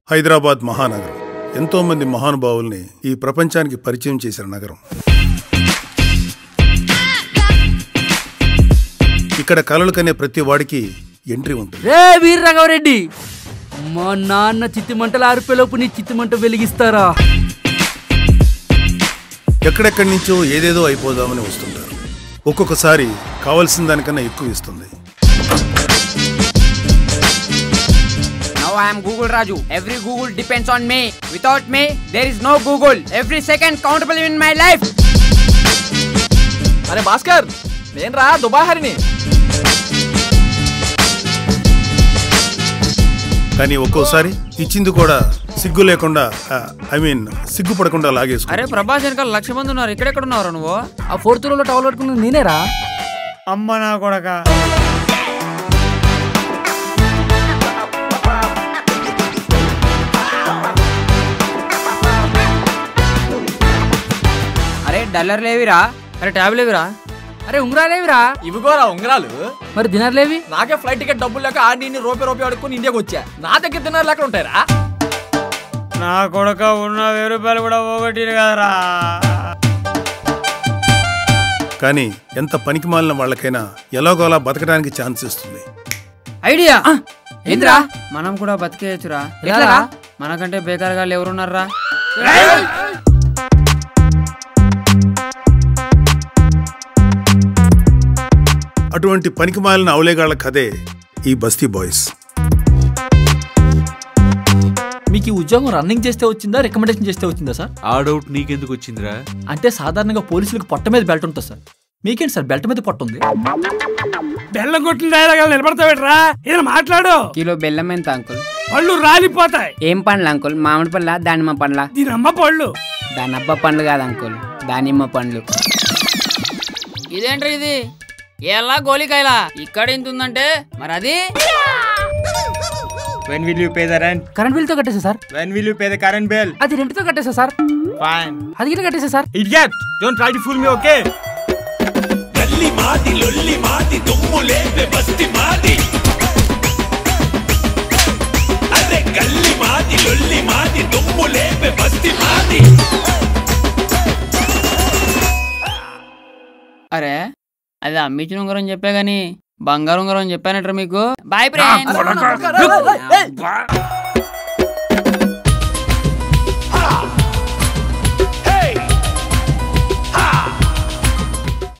హైదరాబాద్ మహానగరం ఎంతో మంది మహానుభావుల్ని ఈ ప్రపంచానికి పరిచయం చేసిన నగరం ఇక్కడ కలలు కనే ప్రతి వాడికి ఎంట్రీ ఉంటుంది రే వీర రాఘవరెడ్డి మా నాన్న చిత్తిమంటలు ఆరిపోయేలోపు నీ చిత్తిమంట వెలిగిస్తారా ఎక్కడెక్కడి నుంచో ఏదేదో అయిపోదామని వస్తుంటారు ఒక్కొక్కసారి కావలసిన దానికన్నా ఎక్కువ ఇస్తుంది Now I am Google Raju. Every Google depends on me. Without me, there is no Google. Every second countable in my life. అరే భాస్కర్ నేను రా దుబాహరిని కానీ ఒక్కోసారి ఇచ్చింది కూడా సిగ్గు లేకుండా ఐ మీన్ సిగ్గుపడకుండా లాగేసుకో అరే ప్రభాస్ వెనకాల లక్ష మంది ఉన్నారు ఇక్కడెక్కడ ఉన్నారు నువ్వు ఆ ఫోర్త్ రోలో టవల్ పట్టుకున్నది నేనేరా అమ్మ నా కొడక అరే డల్లర్ లేవిరా అరే ట్యాబ్ లేవిరా అరే ఉంగరాలేవిరా ఇవిగోరా ఉంగరాలు మరి దినార్లేవి నాకే ఫ్లైట్ టికెట్ డబ్బులు లేక ఆడిని రూపాయి రూపాయి అడుక్కుని ఇండియాకి వచ్చా నా దగ్గర తిన్నారు ఎక్కడ ఉంటాయరా నా కొడక ఉన్న వెయ్యి రూపాయలు కూడా పోగొట్టిరు కదరా కానీ ఎంత పనికి మాలిన వాళ్ళకైనా ఎలాగోలా బతకడానికి ఛాన్స్ ఇస్తుంది ఐడియా ఏంద్రా మనం కూడా బతికేయచ్చురా ఎట్లారా మనకంటే బేకార్ గాళ్ళు ఎవరున్నారా అటువంటి పనికి మాలిన అవలేగాళ్ల కథే ఈ బస్తీ బాయ్స్ మీకు ఈ ఉద్యోగం రన్నింగ్ చేస్తే వచ్చిందా రికమెండేషన్ చేస్తే వచ్చిందా సార్ ఆ డౌట్ నీకెందుకు వచ్చిందిరా అంటే సాధారణంగా పోలీసులకు పొట్ట మీద బెల్ట్ ఉంటుంది సార్ మీకేంటి సార్ బెల్ట్ మీద పొట్ట ఉంది బెల్లం కొట్టిన డైలాగాలు నిలబడతావేట్రా ఏదైనా మాట్లాడు కిలో బెల్లం ఎంత అంకుల్ పళ్ళు రాలిపోతాయి ఏం పండ్లు అంకుల్ మామిడి పళ్ళ దానిమ్మ పండ్ల దీని అమ్మ పళ్ళు దాని అబ్బ పండ్లు కాదు అంకుల్ దానిమ్మ పండ్లు ఇదేంట్రా ఇది ఎలా గోలికాయలా ఇక్కడ ఎంత ఉందంటే మరి అది When will you pay the rent? Current bill తో కట్టేసా sir When will you pay the current bill? అది రెంట్తో కట్టేసా సార్ Fine. అది గిట్ట కట్టేసా sir Idiot! Don't try to fool me, okay? అరే అది అమ్మించిన ఉంగరం చెప్పా గానీ బంగారు ఉంగరం చెప్పానట్రా మీకు బాయ్ ఫ్రెండ్స్